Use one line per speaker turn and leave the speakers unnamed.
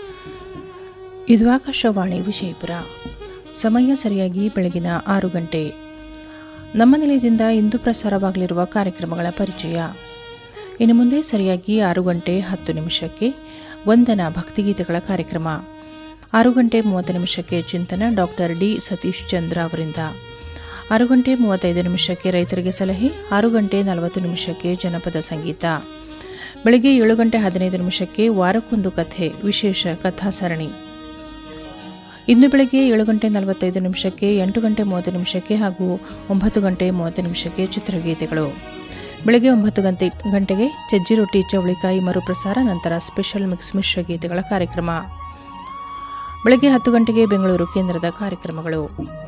ಇದು ಆಕಾಶವಾಣಿ ವಿಜಯಪುರ ಸಮಯ ಸರಿಯಾಗಿ ಬೆಳಗಿನ ಆರು ಗಂಟೆ ನಮ್ಮ ನಿಲಯದಿಂದ ಇಂದು ಪ್ರಸಾರವಾಗಲಿರುವ ಕಾರ್ಯಕ್ರಮಗಳ ಪರಿಚಯ ಇನ್ನು ಮುಂದೆ ಸರಿಯಾಗಿ ಆರು ಗಂಟೆ ಹತ್ತು ನಿಮಿಷಕ್ಕೆ ವಂದನಾ ಭಕ್ತಿಗೀತೆಗಳ ಕಾರ್ಯಕ್ರಮ ಆರು ಗಂಟೆ ಮೂವತ್ತು ನಿಮಿಷಕ್ಕೆ ಚಿಂತನ ಡಾಕ್ಟರ್ ಡಿ ಸತೀಶ್ ಚಂದ್ರ ಅವರಿಂದ ಆರು ಗಂಟೆ ಮೂವತ್ತೈದು ನಿಮಿಷಕ್ಕೆ ರೈತರಿಗೆ ಸಲಹೆ ಆರು ಗಂಟೆ ನಲವತ್ತು ನಿಮಿಷಕ್ಕೆ ಜನಪದ ಸಂಗೀತ ಬೆಳಗ್ಗೆ ಏಳು ಗಂಟೆ ಹದಿನೈದು ನಿಮಿಷಕ್ಕೆ ವಾರಕ್ಕೊಂದು ಕಥೆ ವಿಶೇಷ ಕಥಾ ಸರಣಿ ಇಂದು ಬೆಳಗ್ಗೆ ಏಳು ಗಂಟೆ ನಲವತ್ತೈದು ನಿಮಿಷಕ್ಕೆ ಎಂಟು ಗಂಟೆ ಮೂವತ್ತು ನಿಮಿಷಕ್ಕೆ ಹಾಗೂ ಒಂಬತ್ತು ಗಂಟೆ ಮೂವತ್ತು ನಿಮಿಷಕ್ಕೆ ಚಿತ್ರಗೀತೆಗಳು ಬೆಳಗ್ಗೆ ಒಂಬತ್ತು ಗಂಟೆ ಗಂಟೆಗೆ ಚಜ್ಜಿ ರೊಟ್ಟಿ ಚವಳಿಕಾಯಿ ಮರುಪ್ರಸಾರ ನಂತರ ಸ್ಪೆಷಲ್ ಮಿಕ್ಸ್ ಮಿಶ್ರ ಗೀತೆಗಳ ಕಾರ್ಯಕ್ರಮ ಬೆಳಗ್ಗೆ ಹತ್ತು ಗಂಟೆಗೆ ಬೆಂಗಳೂರು ಕೇಂದ್ರದ ಕಾರ್ಯಕ್ರಮಗಳು